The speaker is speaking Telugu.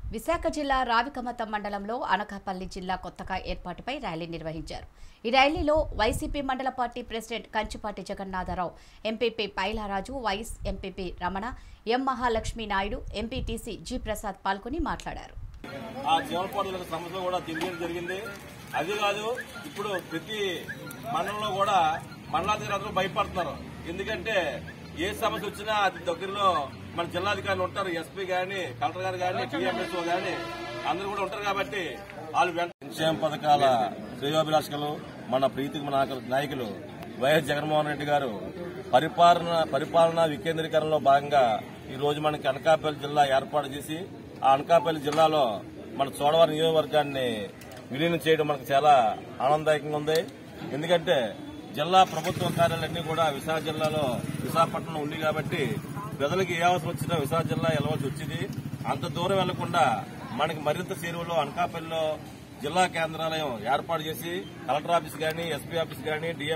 విశాఖ జిల్లా రావికమతం మండలంలో అనకాపల్లి జిల్లా కొత్తగా ఏర్పాటుపై ర్యాలీ నిర్వహించారు ఈ ర్యాలీలో వైసీపీ మండల party president Kanchupati Jagannatharao MPP Pailaraju vice MPP Ramana M Mahalakshmi Naidu MPTC G Prasad పాల్గొని మాట్లాడారు ఆ జీవనోపాధుల సమస్య కూడా తెలియడం జరిగింది అది కాదు ఇప్పుడు ప్రతి మండలంలో కూడా మండలాధికారులు భయపడుతున్నారు ఎందుకంటే ఏ సమస్య వచ్చినా అది దగ్గరలో మన జిల్లాధికారులు ఉంటారు ఎస్పీ గాని కలెక్టర్ గారు గాని టీఎంఎస్ఓ గాని అందరూ కూడా ఉంటారు కాబట్టి వాళ్ళు వెంట సంక్షేమ పథకాల శ్రేయోభిలాషకులు మన ప్రీతికి నాయకులు వైఎస్ జగన్మోహన్ రెడ్డి గారు పరిపాలన పరిపాలన వికేంద్రీకరణలో భాగంగా ఈ రోజు మనకి అనకాపల్లి జిల్లా ఏర్పాటు చేసి ఆ అనకాపల్లి జిల్లాలో మన చోడవరం నియోజకవర్గాన్ని విలీనం చేయడం మనకు చాలా ఆనందదాయకంగా ఉంది ఎందుకంటే జిల్లా ప్రభుత్వ కార్యాలన్నీ కూడా విశాఖ జిల్లాలో విశాఖపట్నంలో ఉంది కాబట్టి ప్రజలకు ఏ అవసరం వచ్చినా విశాఖ జిల్లా వెళ్ళవలసి వచ్చింది అంత దూరం వెళ్లకుండా మనకి మరింత చేరువలో అనకాపల్లిలో జిల్లా కేంద్రాలయం ఏర్పాటు చేసి కలెక్టర్ ఆఫీస్ గాని ఎస్పీ ఆఫీస్ గాని డిఎం